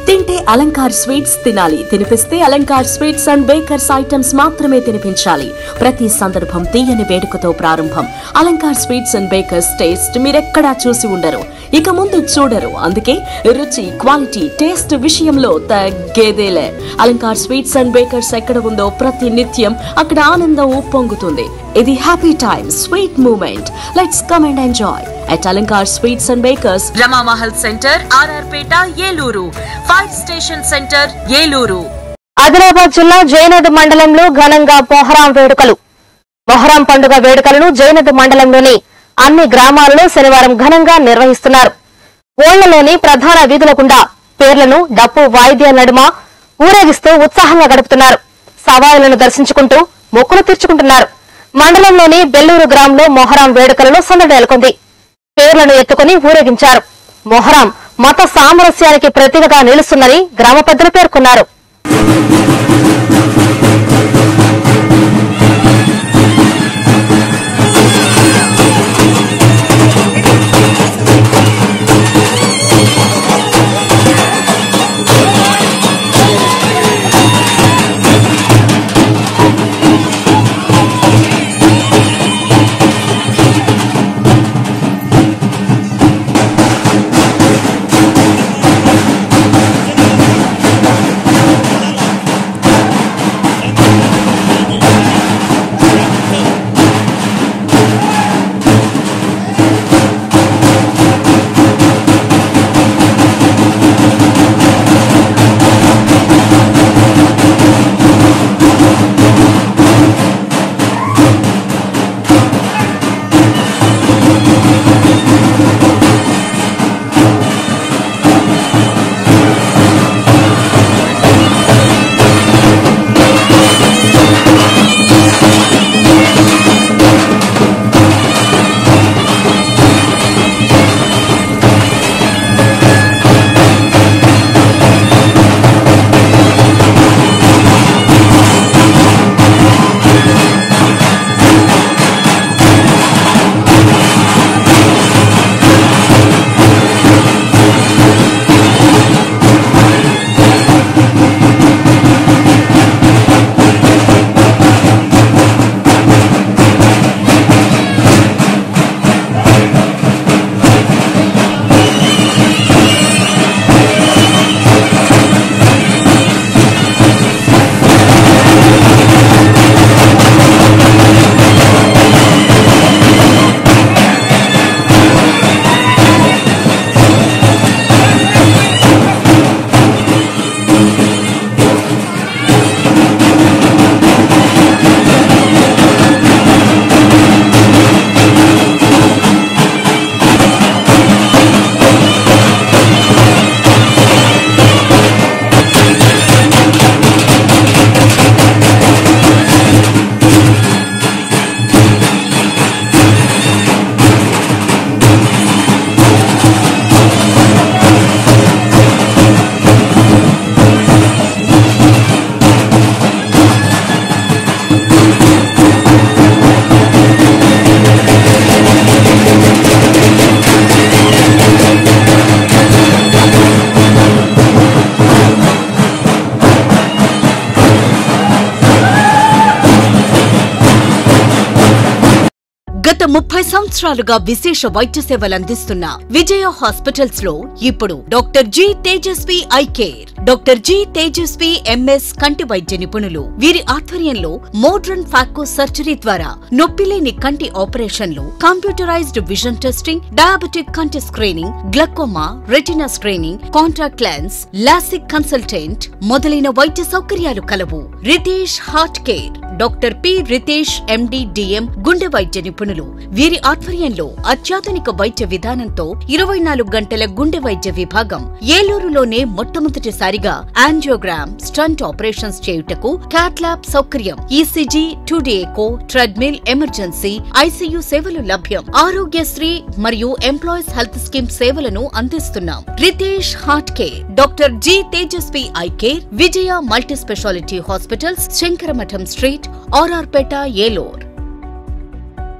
తింటే అలంకార్ స్వీట్స్ తినాలి తినిపిస్తే Alankar sweets and bakers items మాత్రమే తినిపించాలి ప్రతి సందర్భం తీయని వేడుకతో ప్రారంభం Alankar sweets and bakers taste మీరెక్కడా చూసి ఉండరు ఇక ముందు చూడరు అందుకే రుచి క్వాలిటీ టేస్ట్ విషయంలో తగ్గేదేలే అలంకార్ స్వీట్స్ అండ్ బేకర్స్ ఎక్కడ ఉందో ప్రతి నిత్యం అక్కడ ఆనందం ఉప్పొంగుతుంది ఇది happy time sweet moment let's come and enjoy at Alankar Sweets and Bakers, Rama Mahal Center, RR Peta, Yeluru, Fire Station Center, Yeluru. Adilabad జిల్లా జయనద్ మండలంలో ఘనంగా మొహరాం వేడుకలు మొహరాం పండుగ వేడుకలను జయనద్ మండలంలోని అన్ని గ్రామాలలో శనివారం ఘనంగా నిర్వహిస్తున్నారు ఓళ్లలోని ప్రధాన వీధుల గుండా పేర్లను డప్పు వాయిద్యాల నడుమ ఊరేగిస్తూ ఉత్సాహంగా గడుపుతున్నారు సవాయులను దర్శించుకుంటూ మొక్కులు తీర్చుకుంటున్నారు మండలంలోని బెల్లూరు గ్రామంలో మొహరాం వేడుకలలో సందడి నెలకొంది పేర్లను ఎత్తుకుని ఊరేగించారు మొహరాం మత సామరస్యానికి ప్రతీకగా నిలుస్తుందని గ్రామ పెద్దలు పేర్కొన్నారు గత ముప్పై సంవత్సరాలుగా విశేష వైద్య సేవలు అందిస్తున్న విజయ హాస్పిటల్స్ లో ఇప్పుడు doctor G Tejaswi eye care doctor G Tejaswi MS కంటి వైద్య నిపుణులు వీరి ఆధ్వర్యంలో మోడ్రన్ ఫాకో సర్జరీ ద్వారా నొప్పిలేని కంటి ఆపరేషన్లు కంప్యూటరైజ్డ్ విజన్ టెస్టింగ్ డయాబెటిక్ కంటి screening glaucoma retina screening contact lens LASIK consultant మొదలైన వైద్య సౌకర్యాలు కలవు Ritesh heart care doctor P Ritesh MD DM గుండె వైద్య నిపుణులు వీరి ఆధ్వర్యంలో అత్యాధునిక వైద్య విధానంతో ఇరవై నాలుగు గంటల గుండె వైద్య విభాగం ఏలూరులోనే మొట్టమొదటిసారిగా యాంజియోగ్రామ్ స్టంట్ ఆపరేషన్స్ చేయుటకు క్యాట్లాబ్ సౌకర్యం E C G two D echo treadmill emergency I C U సేవలు లభ్యం ఆరోగ్యశ్రీ మరియు ఎంప్లాయీస్ హెల్త్ స్కీమ్ సేవలను అందిస్తున్నాం Ritesh heart care doctor G Tejaswi eye care Vijaya multi speciality hospitals Sankaramatham street R R Peta ఏలూర్